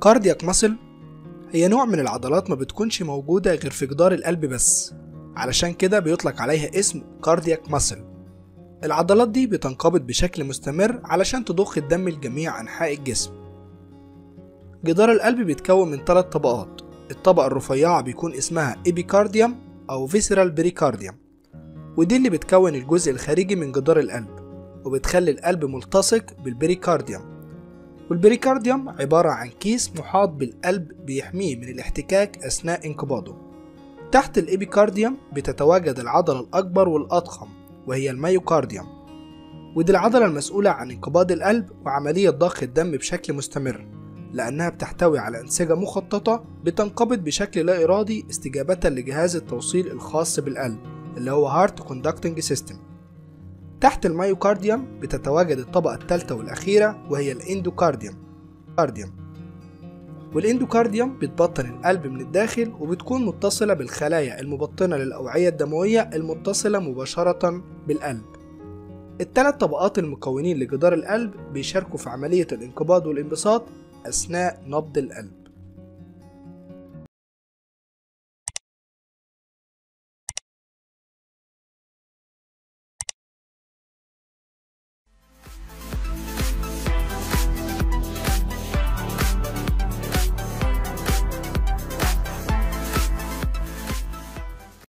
الكاردياك ماسل هي نوع من العضلات ما بتكونش موجودة غير في جدار القلب بس علشان كده بيطلق عليها اسم كاردياك ماسل العضلات دي بتنقبض بشكل مستمر علشان تضخ الدم لجميع أنحاء الجسم جدار القلب بيتكون من ثلاث طبقات الطبقة الرفيعة بيكون اسمها إبيكارديوم أو فيسرال بريكارديوم ودي اللي بتكون الجزء الخارجي من جدار القلب وبتخلي القلب ملتصق بالبريكارديوم والبريكارديوم عبارة عن كيس محاط بالقلب بيحميه من الاحتكاك أثناء انقباضه تحت الإبيكارديوم بتتواجد العضلة الأكبر والأضخم وهي الميوكارديوم ودي العضلة المسؤولة عن انقباض القلب وعملية ضخ الدم بشكل مستمر لأنها بتحتوي على أنسجة مخططة بتنقبض بشكل لا إرادي استجابة لجهاز التوصيل الخاص بالقلب اللي هو Heart Conducting System تحت الميوكارديوم بتتواجد الطبقة الثالثة والأخيرة وهي الإندوكارديوم كارديوم والإندوكارديوم بتبطن القلب من الداخل وبتكون متصلة بالخلايا المبطنة للأوعية الدموية المتصلة مباشرة بالقلب الثلاث طبقات المكونين لجدار القلب بيشاركوا في عملية الانقباض والانبساط أثناء نبض القلب